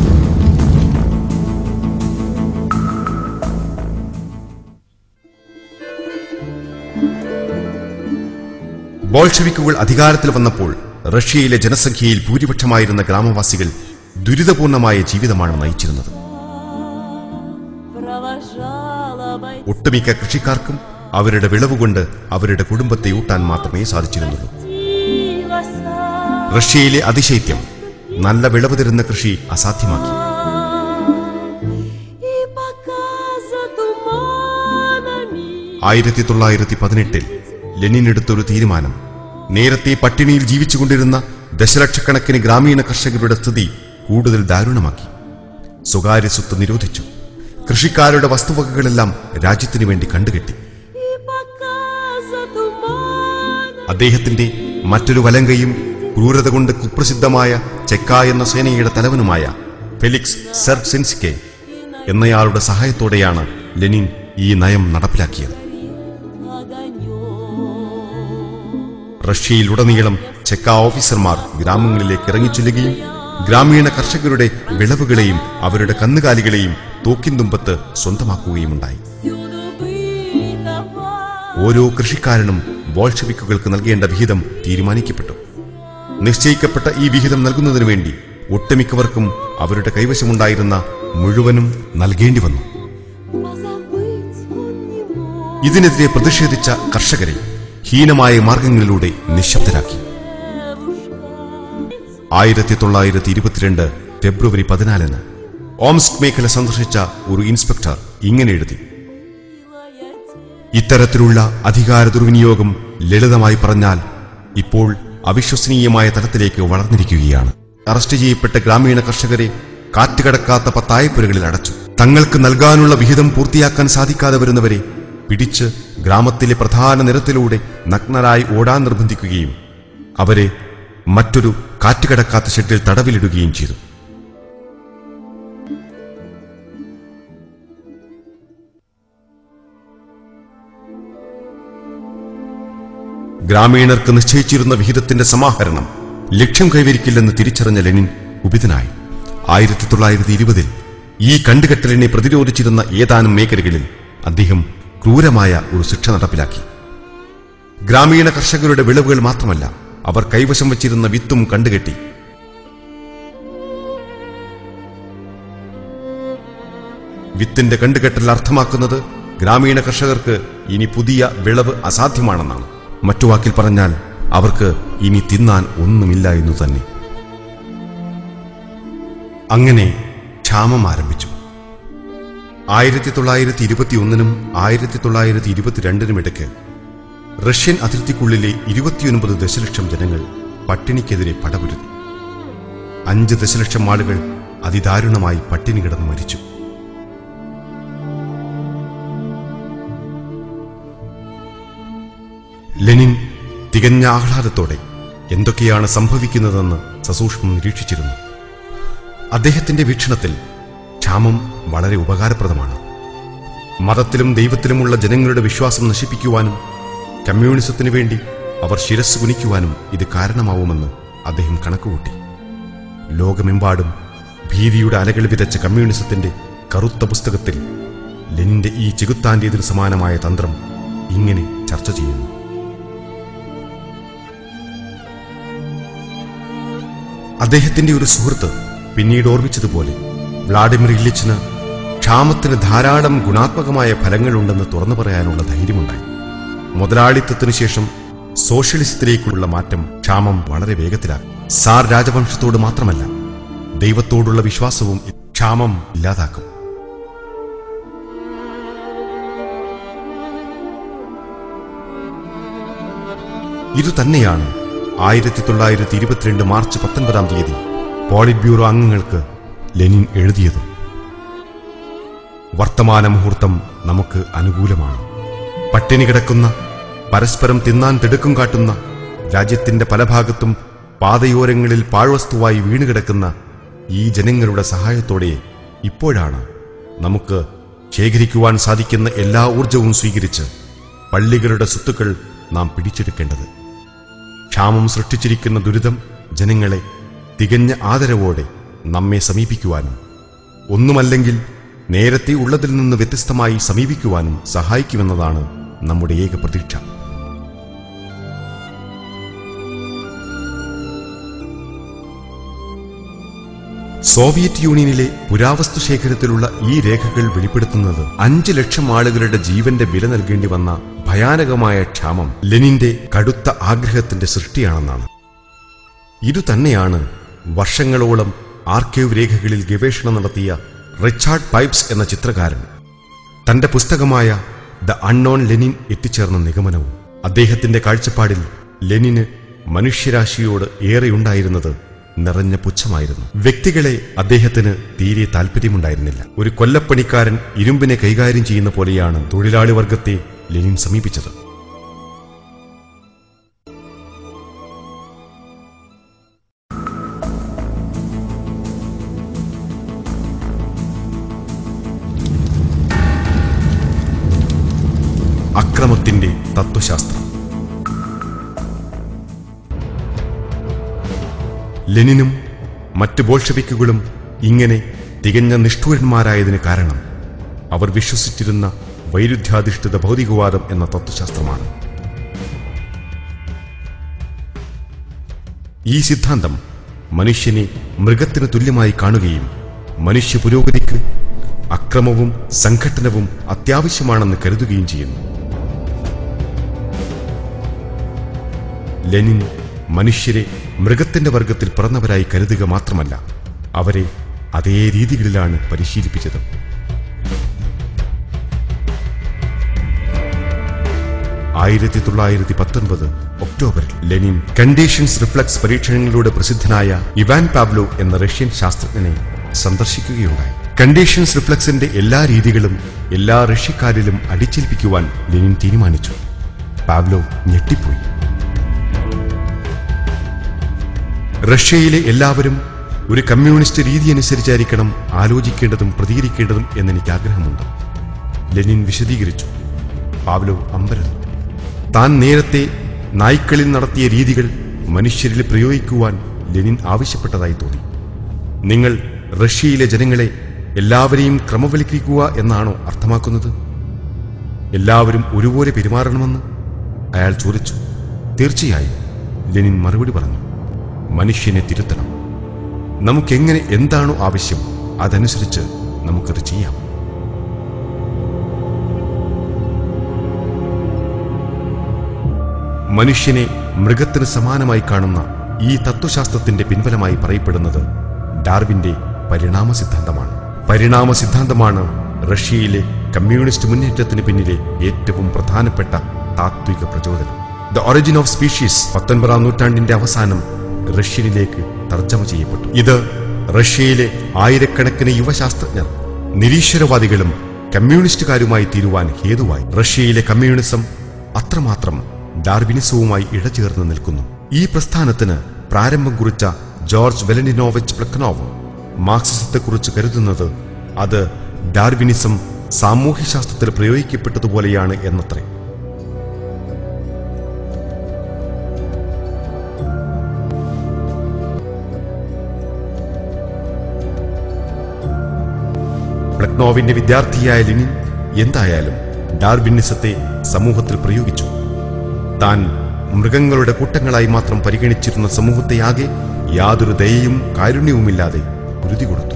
ബോൾഷെവിക്കുകൾ അധികാരത്തിൽ വന്നപ്പോൾ റഷ്യയിലെ ജനസംഖ്യയിൽ ഭൂരിപക്ഷമായിരുന്ന ഗ്രാമവാസികൾ ദുരിതപൂർണമായ ജീവിതമാണ് നയിച്ചിരുന്നത് провожала бойца ഒട്ടുമിക്ക കൃഷിക്കാർക്കും അവരുടെ വിളവുകൊണ്ട് അവരുടെ കുടുംബത്തെ ഊട്ടാൻ മാത്രമേ സാധിച്ചിരുന്നുള്ളൂ റഷ്യയിലെ അതിശൈത്യം നല്ല വിളവ് തരുന്ന കൃഷി അസാധ്യമാക്കി И пока за туманами ആയിരത്തി തൊള്ളായിരത്തി പതിനെട്ടിൽ ലെനിൻ എടുത്തൊരു തീരുമാനം നേരത്തെ പട്ടിണിയിൽ ജീവിച്ചുകൊണ്ടിരുന്ന ദശലക്ഷക്കണക്കിന് ഗ്രാമീണ കർഷകരുടെ സ്ഥിതി കൂടുതൽ ദാരുണമാക്കി സ്വകാര്യ സ്വത്ത് നിരോധിച്ചു കൃഷിക്കാരുടെ വസ്തുവകകളെല്ലാം രാജ്യത്തിനു വേണ്ടി കണ്ടുകെട്ടി И пока за туманами അദ്ദേഹത്തിന്റെ മറ്റൊരു വലങ്കയും ക്രൂരത കൊണ്ട് കുപ്രസിദ്ധമായ ചെക്ക എന്ന സേനയുടെ തലവനുമായ ഫെലിക്സ് സെർസിൻസ്കെ എന്നയാളുടെ സഹായത്തോടെയാണ് ലെനിൻ ഈ നയം നടപ്പിലാക്കിയത് огонек റഷ്യയിലുടനീളം ചെക്ക ഓഫീസർമാർ ഗ്രാമങ്ങളിലേക്ക് ഇറങ്ങിച്ചെല്ലുകയും ഗ്രാമീണ കർഷകരുടെ വിളവുകളെയും അവരുടെ കന്നുകാലികളെയും തോക്കിൻതുമ്പത്ത് സ്വന്തമാക്കുകയുമുണ്ടായി Всюду бытовал ഓരോ കൃഷിക്കാരനും ബോൾഷെവിക്കുകൾക്ക് നൽകേണ്ട വിഹിതം തീരുമാനിക്കപ്പെട്ടു നിശ്ചയിക്കപ്പെട്ട ഈ വിഹിതം നൽകുന്നതിനു വേണ്ടി ഒട്ടുമിക്കവർക്കും അവരുടെ കൈവശമുണ്ടായിരുന്ന മുഴുവനും നൽകേണ്ടി വന്നു Позабыть он не мог ഇതിനെതിരെ പ്രതിഷേധിച്ച കർഷകരെ ഹീനമായ മാർഗങ്ങളിലൂടെ നിശബ്ദരാക്കി девушка ആയിരത്തി തൊള്ളായിരത്തി ഇരുപത്തിരണ്ട് ഫെബ്രുവരി പതിനാലിന് ഓംസ്ക് മേഖല സന്ദർശിച്ച ഒരു ഇൻസ്പെക്ടർ ഇങ്ങനെ എഴുതി милая ഇത്തരത്തിലുള്ള അധികാര ദുർവിനിയോഗം ലളിതമായി പറഞ്ഞാൽ ഇപ്പോൾ അവിശ്വസനീയമായ തലത്തിലേക്ക് വളർന്നിരിക്കുകയാണ് അറസ്റ്റ് ചെയ്യപ്പെട്ട ഗ്രാമീണ കർഷകരെ കാറ്റുകടക്കാത്ത പത്തായപ്പുരകളിൽ അടച്ചു തങ്ങൾക്ക് നൽകാനുള്ള വിഹിതം പൂർത്തിയാക്കാൻ സാധിക്കാതെ വരുന്നവരെ പിടിച്ച് ഗ്രാമത്തിലെ പ്രധാന നിരത്തിലൂടെ നഗ്നരായി ഓടാൻ നിർബന്ധിക്കുകയും അവരെ മറ്റൊരു കാറ്റുകടക്കാത്ത ഷെഡിൽ തടവിലിടുകയും ചെയ്തു ഗ്രാമീണർക്ക് നിശ്ചയിച്ചിരുന്ന വിഹിതത്തിന്റെ സമാഹരണം ലക്ഷ്യം കൈവരിക്കില്ലെന്ന് തിരിച്ചറിഞ്ഞ ലെനിൻ കുപിതനായി ആയിരത്തി തൊള്ളായിരത്തി ഇരുപതിൽ ഈ കണ്ടുകെട്ടലിനെ പ്രതിരോധിച്ചിരുന്ന ഏതാനും മേഖലകളിൽ അദ്ദേഹം ക്രൂരമായ ഒരു ശിക്ഷ നടപ്പിലാക്കി ഗ്രാമീണ കർഷകരുടെ വിളവുകൾ മാത്രമല്ല അവർ കൈവശം വച്ചിരുന്ന വിത്തും കണ്ടുകെട്ടി വിത്തിന്റെ കണ്ടുകെട്ടൽ അർത്ഥമാക്കുന്നത് ഗ്രാമീണ കർഷകർക്ക് ഇനി പുതിയ വിളവ് അസാധ്യമാണെന്നാണ് മറ്റു വാക്കിൽ പറഞ്ഞാൽ അവർക്ക് ഇനി തിന്നാൻ ഒന്നുമില്ല എന്നു തന്നെ അങ്ങനെ ക്ഷാമം ആരംഭിച്ചു ആയിരത്തി തൊള്ളായിരത്തി ഇരുപത്തിയൊന്നിനും ആയിരത്തി തൊള്ളായിരത്തി ഇരുപത്തിരണ്ടിനും ഇടയ്ക്ക് റഷ്യൻ അതിർത്തിക്കുള്ളിലെ ഇരുപത്തിയൊൻപത് ദശലക്ഷം ജനങ്ങൾ പട്ടിണിക്കെതിരെ പടപുരുതി അഞ്ച് ദശലക്ഷം ആളുകൾ അതിദാരുണമായി പട്ടിണി കിടന്ന് മരിച്ചു ലെനിൻ തികഞ്ഞ ആഹ്ലാദത്തോടെ എന്തൊക്കെയാണ് സംഭവിക്കുന്നതെന്ന് സസൂക്ഷ്മം നിരീക്ഷിച്ചിരുന്നു അദ്ദേഹത്തിന്റെ വീക്ഷണത്തിൽ ക്ഷാമം വളരെ ഉപകാരപ്രദമാണ് മതത്തിലും ദൈവത്തിലുമുള്ള ജനങ്ങളുടെ വിശ്വാസം നശിപ്പിക്കുവാനും കമ്മ്യൂണിസത്തിനു വേണ്ടി അവർ ശിരസ് കുനിക്കുവാനും ഇത് കാരണമാവുമെന്ന് അദ്ദേഹം കണക്കുകൂട്ടി ലോകമെമ്പാടും ഭീതിയുടെ അലകൾ വിതച്ച കമ്മ്യൂണിസത്തിന്റെ കറുത്ത പുസ്തകത്തിൽ ലെനിന്റെ ഈ ചെകുത്താന്റേതിന് സമാനമായ തന്ത്രം ഇങ്ങനെ ചർച്ച ചെയ്യുന്നു അദ്ദേഹത്തിന്റെ ഒരു സുഹൃത്ത് പിന്നീട് ഓർമ്മിച്ചതുപോലെ വ്ളാഡിമിർ ഇല്ലിച്ചിന് ക്ഷാമത്തിന് ധാരാളം ഗുണാത്മകമായ ഫലങ്ങളുണ്ടെന്ന് തുറന്നു പറയാനുള്ള ധൈര്യമുണ്ടായി മുതലാളിത്തത്തിനു ശേഷം സോഷ്യലിസത്തിലേക്കുള്ള മാറ്റം ക്ഷാമം വളരെ വേഗത്തിലാക്കി സാർ രാജവംശത്തോട് മാത്രമല്ല ദൈവത്തോടുള്ള വിശ്വാസവും ക്ഷാമം ഇല്ലാതാക്കും ഇതുതന്നെയാണ് ആയിരത്തി തൊള്ളായിരത്തി ഇരുപത്തിരണ്ട് മാർച്ച് പത്തൊൻപതാം തീയതി പോളിറ്റ് ബ്യൂറോ അംഗങ്ങൾക്ക് ലെനിൻ എഴുതിയത് വർത്തമാന മുഹൂർത്തം നമുക്ക് അനുകൂലമാണ് പട്ടിണി കിടക്കുന്ന പരസ്പരം തിന്നാൻ തിടുക്കം കാട്ടുന്ന രാജ്യത്തിന്റെ പല ഭാഗത്തും പാതയോരങ്ങളിൽ പാഴ്വസ്തുവായി വീണുകിടക്കുന്ന ഈ ജനങ്ങളുടെ സഹായത്തോടെ ഇപ്പോഴാണ് നമുക്ക് ശേഖരിക്കുവാൻ സാധിക്കുന്ന എല്ലാ ഊർജവും സ്വീകരിച്ച് പള്ളികളുടെ സ്വത്തുക്കൾ നാം പിടിച്ചെടുക്കേണ്ടത് ക്ഷാമം സൃഷ്ടിച്ചിരിക്കുന്ന ദുരിതം ജനങ്ങളെ തികഞ്ഞ ആദരവോടെ നമ്മെ സമീപിക്കുവാനും ഒന്നുമല്ലെങ്കിൽ നേരത്തെ ഉള്ളതിൽ നിന്ന് വ്യത്യസ്തമായി സമീപിക്കുവാനും സഹായിക്കുമെന്നതാണ് നമ്മുടെ ഏക പ്രതീക്ഷ സോവിയറ്റ് യൂണിയനിലെ പുരാവസ്തു ശേഖരത്തിലുള്ള ഈ രേഖകൾ വെളിപ്പെടുത്തുന്നത് അഞ്ച് ലക്ഷം ആളുകളുടെ ജീവന്റെ വില നൽകേണ്ടി വന്ന ഭയാനകമായ ക്ഷാമം ലെനിന്റെ കടുത്ത ആഗ്രഹത്തിന്റെ സൃഷ്ടിയാണെന്നാണ് ഇതുതന്നെയാണ് വർഷങ്ങളോളം ആർക്കൈവ് രേഖകളിൽ ഗവേഷണം നടത്തിയ റിച്ചാർഡ് പൈപ്സ് എന്ന ചിത്രകാരൻ തന്റെ പുസ്തകമായ ദ അൺനോൺ ലെനിൻ എത്തിച്ചേർന്ന നിഗമനവും അദ്ദേഹത്തിന്റെ കാഴ്ചപ്പാടിൽ ലെനിന് മനുഷ്യരാശിയോട് ഏറെയുണ്ടായിരുന്നത് നിറഞ്ഞ പുച്ഛമായിരുന്നു വ്യക്തികളെ അദ്ദേഹത്തിന് തീരെ താല്പര്യമുണ്ടായിരുന്നില്ല ഒരു കൊല്ലപ്പണിക്കാരൻ ഇരുമ്പിനെ കൈകാര്യം ചെയ്യുന്ന പോലെയാണ് തൊഴിലാളി വർഗത്തെ ലെനിൻ സമീപിച്ചത് അക്രമത്തിന്റെ തത്വശാസ്ത്രം ലെനിനും മറ്റ് ബോൾഷവിക്കുകളും ഇങ്ങനെ തികഞ്ഞ നിഷ്ഠൂരന്മാരായതിന് കാരണം അവർ വിശ്വസിച്ചിരുന്ന വൈരുദ്ധ്യാധിഷ്ഠിത ഭൗതികവാദം എന്ന തത്വശാസ്ത്രമാണ് ഈ സിദ്ധാന്തം മനുഷ്യനെ മൃഗത്തിന് തുല്യമായി കാണുകയും മനുഷ്യ പുരോഗതിക്ക് അക്രമവും സംഘട്ടനവും അത്യാവശ്യമാണെന്ന് കരുതുകയും ചെയ്യുന്നു ലെനിൻ മനുഷ്യരെ മൃഗത്തിന്റെ വർഗത്തിൽ പിറന്നവരായി കരുതുക മാത്രമല്ല അവരെ അതേ രീതികളിലാണ് പരിശീലിപ്പിച്ചത് ആയിരത്തി തൊള്ളായിരത്തി പത്തൊൻപത് ഒക്ടോബറിൽ ലെനിൻ കണ്ടീഷൻസ് റിഫ്ലക്സ് പരീക്ഷണങ്ങളിലൂടെ പ്രസിദ്ധനായ ഇവാൻ പാബ്ലോ എന്ന റഷ്യൻ ശാസ്ത്രജ്ഞനെ സന്ദർശിക്കുകയുണ്ടായി കണ്ടീഷൻസ് റിഫ്ലക്സിന്റെ എല്ലാ രീതികളും എല്ലാ റഷ്യക്കാരിലും അടിച്ചേൽപ്പിക്കുവാൻ ലെനിൻ തീരുമാനിച്ചു പാബ്ലോ ഞെട്ടിപ്പോയി റഷ്യയിലെ എല്ലാവരും ഒരു കമ്മ്യൂണിസ്റ്റ് രീതി അനുസരിച്ചായിരിക്കണം ആലോചിക്കേണ്ടതും പ്രതികരിക്കേണ്ടതും എന്നെനിക്ക് ആഗ്രഹമുണ്ട് ലെനിൻ വിശദീകരിച്ചു പാവ്ലോ അമ്പരന്നു താൻ നേരത്തെ നായ്ക്കളിൽ നടത്തിയ രീതികൾ മനുഷ്യരിൽ പ്രയോഗിക്കുവാൻ ലെനിൻ ആവശ്യപ്പെട്ടതായി തോന്നി നിങ്ങൾ റഷ്യയിലെ ജനങ്ങളെ എല്ലാവരെയും ക്രമവൽക്കരിക്കുക എന്നാണോ അർത്ഥമാക്കുന്നത് എല്ലാവരും ഒരുപോലെ പെരുമാറണമെന്ന് അയാൾ ചോദിച്ചു തീർച്ചയായും ലെനിൻ മറുപടി പറഞ്ഞു മനുഷ്യനെ തിരുത്തണം നമുക്കെങ്ങനെ എന്താണോ ആവശ്യം അതനുസരിച്ച് നമുക്കത് ചെയ്യാം മനുഷ്യനെ മൃഗത്തിന് സമാനമായി കാണുന്ന ഈ തത്വശാസ്ത്രത്തിന്റെ പിൻബലമായി പറയപ്പെടുന്നത് ഡാർവിന്റെ പരിണാമ സിദ്ധാന്തമാണ് പരിണാമ സിദ്ധാന്തമാണ് റഷ്യയിലെ കമ്മ്യൂണിസ്റ്റ് മുന്നേറ്റത്തിന് പിന്നിലെ ഏറ്റവും പ്രധാനപ്പെട്ട താത്വിക പ്രചോദനം ദ ഒറിജിൻ ഓഫ് സ്പീഷീസ് പത്തൊൻപതാം നൂറ്റാണ്ടിന്റെ അവസാനം റഷ്യനിലേക്ക് തർജ്ജമ ചെയ്യപ്പെട്ടു ഇത് റഷ്യയിലെ ആയിരക്കണക്കിന് യുവശാസ്ത്രജ്ഞർ നിരീശ്വരവാദികളും കമ്മ്യൂണിസ്റ്റുകാരുമായി തീരുവാൻ ഹേതുവായി റഷ്യയിലെ കമ്മ്യൂണിസം അത്രമാത്രം ഡാർവിനിസവുമായി ഇഴചേർന്ന് നിൽക്കുന്നു ഈ പ്രസ്ഥാനത്തിന് പ്രാരംഭം കുറിച്ച ജോർജ് വെലനിനോവിച്ച് പ്ലക്കനോവ് മാർക്സിസത്തെക്കുറിച്ച് കരുതുന്നത് അത് ഡാർവിനിസം സാമൂഹ്യശാസ്ത്രത്തിൽ പ്രയോഗിക്കപ്പെട്ടതുപോലെയാണ് എന്നത്രേ പ്ലക്നോവിന്റെ വിദ്യാർത്ഥിയായ ലെനിൻ എന്തായാലും ഡാർവിനിസത്തെ സമൂഹത്തിൽ പ്രയോഗിച്ചു താൻ മൃഗങ്ങളുടെ കൂട്ടങ്ങളായി മാത്രം പരിഗണിച്ചിരുന്ന സമൂഹത്തെയാകെ യാതൊരു ദയയും കാരുണ്യവുമില്ലാതെ ഉരുതി കൊടുത്തു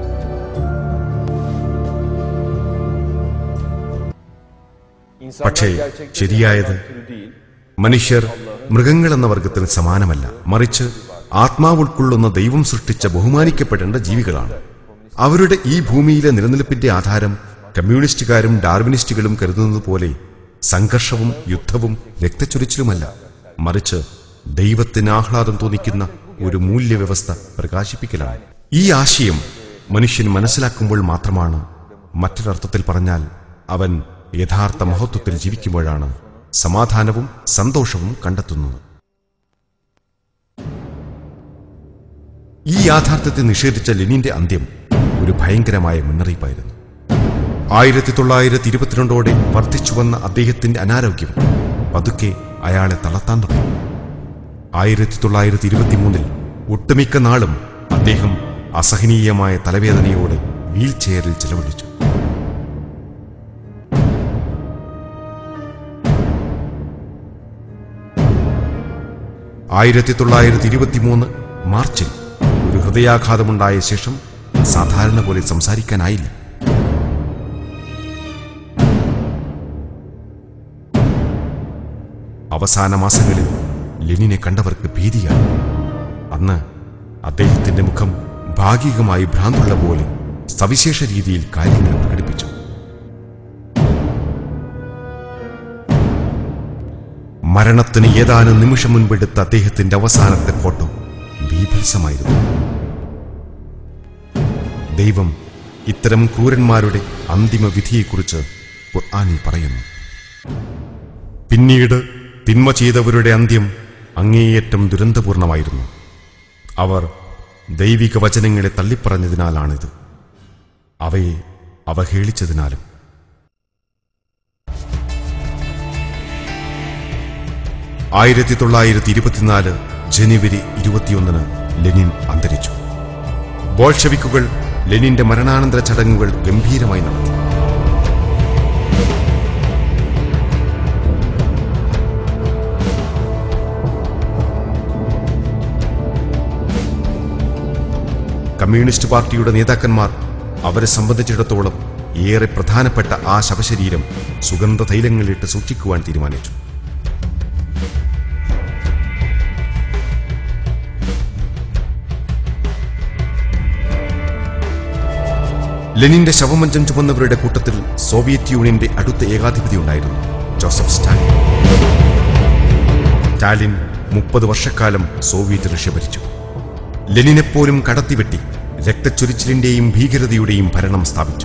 പക്ഷേ ശരിയായത് മനുഷ്യർ മൃഗങ്ങളെന്ന വർഗത്തിന് സമാനമല്ല മറിച്ച് ആത്മാവ് ഉൾക്കൊള്ളുന്ന ദൈവം സൃഷ്ടിച്ച ബഹുമാനിക്കപ്പെടേണ്ട ജീവികളാണ് അവരുടെ ഈ ഭൂമിയിലെ നിലനിൽപ്പിന്റെ ആധാരം കമ്മ്യൂണിസ്റ്റുകാരും ഡാർവിനിസ്റ്റുകളും കരുതുന്നത് പോലെ സംഘർഷവും യുദ്ധവും രക്തച്ചൊരിച്ചിലുമല്ല മറിച്ച് ദൈവത്തിന് ആഹ്ലാദം തോന്നിക്കുന്ന ഒരു മൂല്യവ്യവസ്ഥ പ്രകാശിപ്പിക്കലാണ് ഈ ആശയം മനുഷ്യൻ മനസ്സിലാക്കുമ്പോൾ മാത്രമാണ് മറ്റൊരർത്ഥത്തിൽ പറഞ്ഞാൽ അവൻ യഥാർത്ഥ മഹത്വത്തിൽ ജീവിക്കുമ്പോഴാണ് സമാധാനവും സന്തോഷവും കണ്ടെത്തുന്നത് ഈ യാഥാർത്ഥ്യത്തെ നിഷേധിച്ച ലെനിന്റെ അന്ത്യം ഒരു ഭയങ്കരമായ മുന്നറിയിപ്പായിരുന്നു ആയിരത്തി തൊള്ളായിരത്തി ഇരുപത്തിരണ്ടോടെ വർദ്ധിച്ചു വന്ന അദ്ദേഹത്തിന്റെ അനാരോഗ്യം പതുക്കെ അയാളെ തളർത്താൻ തുടങ്ങി ആയിരത്തി തൊള്ളായിരത്തി ഇരുപത്തിമൂന്നിൽ ഒട്ടുമിക്ക നാളും അദ്ദേഹം അസഹനീയമായ തലവേദനയോടെ വീൽ ചെയറിൽ ചെലവഴിച്ചു ആയിരത്തി തൊള്ളായിരത്തി ഇരുപത്തിമൂന്ന് മാർച്ചിൽ ഒരു ഹൃദയാഘാതമുണ്ടായ ശേഷം സാധാരണ പോലെ സംസാരിക്കാനായില്ല അവസാന മാസങ്ങളിൽ ലെനിനെ കണ്ടവർക്ക് ഭീതിയായി അന്ന് അദ്ദേഹത്തിന്റെ മുഖം ഭാഗികമായി ഭ്രാന്തുള്ള പോലെ സവിശേഷ രീതിയിൽ കാര്യങ്ങൾ പ്രകടിപ്പിച്ചു മരണത്തിന് ഏതാനും നിമിഷം മുൻപെടുത്ത അദ്ദേഹത്തിന്റെ അവസാനത്തെ ഫോട്ടോ ബീഭത്സമായിരുന്നു ദൈവം ഇത്തരം ക്രൂരന്മാരുടെ അന്തിമ വിധിയെക്കുറിച്ച് ഖുർആനിൽ പറയുന്നു പിന്നീട് തിന്മ ചെയ്തവരുടെ അന്ത്യം അങ്ങേയറ്റം ദുരന്തപൂർണമായിരുന്നു അവർ ദൈവിക വചനങ്ങളെ തള്ളിപ്പറഞ്ഞതിനാലാണിത് അവയെ അവഹേളിച്ചതിനാലും ആയിരത്തി തൊള്ളായിരത്തി ഇരുപത്തിനാല് ജനുവരി ഇരുപത്തിയൊന്നിന് ലെനിൻ അന്തരിച്ചു ബോൾഷവിക്കുകൾ ലെനിന്റെ മരണാനന്തര ചടങ്ങുകൾ ഗംഭീരമായി നടത്തി കമ്മ്യൂണിസ്റ്റ് പാർട്ടിയുടെ നേതാക്കന്മാർ അവരെ സംബന്ധിച്ചിടത്തോളം ഏറെ പ്രധാനപ്പെട്ട ആ ശവശരീരം സുഗന്ധ തൈലങ്ങളിട്ട് സൂക്ഷിക്കുവാൻ തീരുമാനിച്ചു ലെനിന്റെ ശവമഞ്ചം ചുമന്നവരുടെ കൂട്ടത്തിൽ സോവിയറ്റ് യൂണിയന്റെ അടുത്ത ഏകാധിപതി ഉണ്ടായിരുന്നു ജോസഫ് സ്റ്റാലിൻ സ്റ്റാലിൻ മുപ്പത് വർഷക്കാലം സോവിയറ്റ് റഷ്യ ഭരിച്ചു ലെനിനെപ്പോലും കടത്തിവെട്ടി രക്തച്ചൊരിച്ചിലിന്റെയും ഭീകരതയുടെയും ഭരണം സ്ഥാപിച്ചു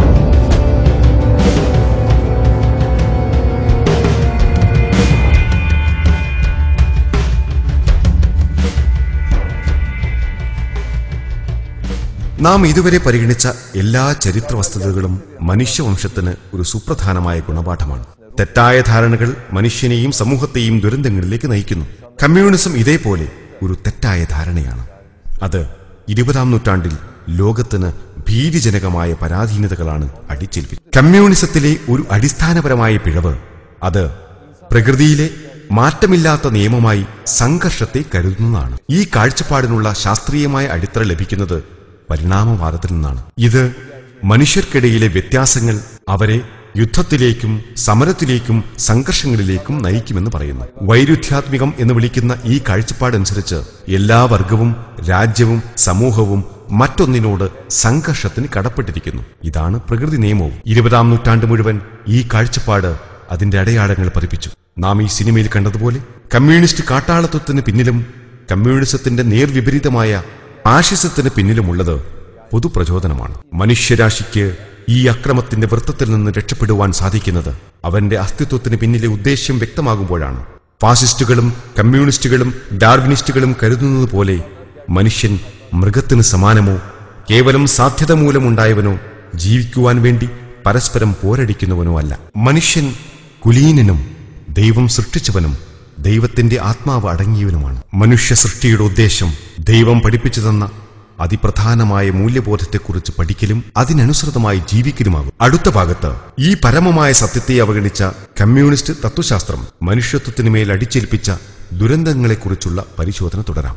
നാം ഇതുവരെ പരിഗണിച്ച എല്ലാ ചരിത്ര വസ്തുതകളും മനുഷ്യവംശത്തിന് ഒരു സുപ്രധാനമായ ഗുണപാഠമാണ് തെറ്റായ ധാരണകൾ മനുഷ്യനെയും സമൂഹത്തെയും ദുരന്തങ്ങളിലേക്ക് നയിക്കുന്നു കമ്മ്യൂണിസം ഇതേപോലെ ഒരു തെറ്റായ ധാരണയാണ് അത് ഇരുപതാം നൂറ്റാണ്ടിൽ ലോകത്തിന് ഭീതിജനകമായ പരാധീനതകളാണ് അടിച്ചേൽപ്പിച്ചത് കമ്മ്യൂണിസത്തിലെ ഒരു അടിസ്ഥാനപരമായ പിഴവ് അത് പ്രകൃതിയിലെ മാറ്റമില്ലാത്ത നിയമമായി സംഘർഷത്തെ കരുതുന്നതാണ് ഈ കാഴ്ചപ്പാടിനുള്ള ശാസ്ത്രീയമായ അടിത്തറ ലഭിക്കുന്നത് പരിണാമവാദത്തിൽ നിന്നാണ് ഇത് മനുഷ്യർക്കിടയിലെ വ്യത്യാസങ്ങൾ അവരെ യുദ്ധത്തിലേക്കും സമരത്തിലേക്കും സംഘർഷങ്ങളിലേക്കും നയിക്കുമെന്ന് പറയുന്നു വൈരുദ്ധ്യാത്മികം എന്ന് വിളിക്കുന്ന ഈ കാഴ്ചപ്പാടനുസരിച്ച് എല്ലാ വർഗവും രാജ്യവും സമൂഹവും മറ്റൊന്നിനോട് സംഘർഷത്തിന് കടപ്പെട്ടിരിക്കുന്നു ഇതാണ് പ്രകൃതി നിയമവും ഇരുപതാം നൂറ്റാണ്ട് മുഴുവൻ ഈ കാഴ്ചപ്പാട് അതിന്റെ അടയാളങ്ങൾ പതിപ്പിച്ചു നാം ഈ സിനിമയിൽ കണ്ടതുപോലെ കമ്മ്യൂണിസ്റ്റ് കാട്ടാളത്വത്തിന് പിന്നിലും കമ്മ്യൂണിസത്തിന്റെ നേർവിപരീതമായ ആശിസത്തിന് പിന്നിലുമുള്ളത് പൊതുപ്രചോദനമാണ് മനുഷ്യരാശിക്ക് ഈ അക്രമത്തിന്റെ വൃത്തത്തിൽ നിന്ന് രക്ഷപ്പെടുവാൻ സാധിക്കുന്നത് അവന്റെ അസ്തിത്വത്തിന് പിന്നിലെ ഉദ്ദേശ്യം വ്യക്തമാകുമ്പോഴാണ് ഫാസിസ്റ്റുകളും കമ്മ്യൂണിസ്റ്റുകളും ഡാർവിനിസ്റ്റുകളും കരുതുന്നത് പോലെ മനുഷ്യൻ മൃഗത്തിന് സമാനമോ കേവലം സാധ്യത മൂലമുണ്ടായവനോ ജീവിക്കുവാൻ വേണ്ടി പരസ്പരം പോരടിക്കുന്നവനോ അല്ല മനുഷ്യൻ കുലീനനും ദൈവം സൃഷ്ടിച്ചവനും ദൈവത്തിന്റെ ആത്മാവ് അടങ്ങിയവനുമാണ് മനുഷ്യ സൃഷ്ടിയുടെ ഉദ്ദേശം ദൈവം പഠിപ്പിച്ചു തന്ന അതിപ്രധാനമായ മൂല്യബോധത്തെക്കുറിച്ച് പഠിക്കലും അതിനനുസൃതമായി ജീവിക്കലുമാകും അടുത്ത ഭാഗത്ത് ഈ പരമമായ സത്യത്തെ അവഗണിച്ച കമ്മ്യൂണിസ്റ്റ് തത്വശാസ്ത്രം മനുഷ്യത്വത്തിനു മേൽ അടിച്ചേൽപ്പിച്ച ദുരന്തങ്ങളെക്കുറിച്ചുള്ള പരിശോധന തുടരാം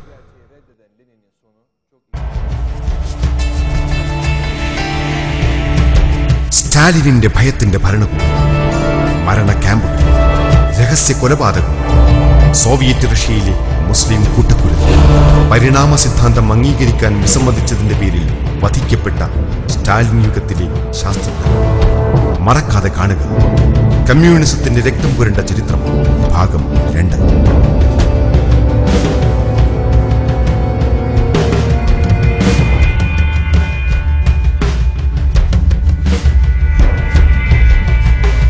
സ്റ്റാലിനിന്റെ ഭയത്തിന്റെ ഭരണകൂടം മരണ ക്യാമ്പുകൾ രഹസ്യ കൊലപാതകം സോവിയറ്റ് റഷ്യയിലെ മുസ്ലിം കൂട്ടക്കുരുതി പരിണാമ സിദ്ധാന്തം അംഗീകരിക്കാൻ വിസമ്മതിച്ചതിന്റെ പേരിൽ വധിക്കപ്പെട്ട സ്റ്റാലിൻ യുഗത്തിലെ ശാസ്ത്രജ്ഞർ മറക്കാതെ കാണുക കമ്മ്യൂണിസത്തിന്റെ രക്തം പുരണ്ട ചരിത്രം ഭാഗം രണ്ട്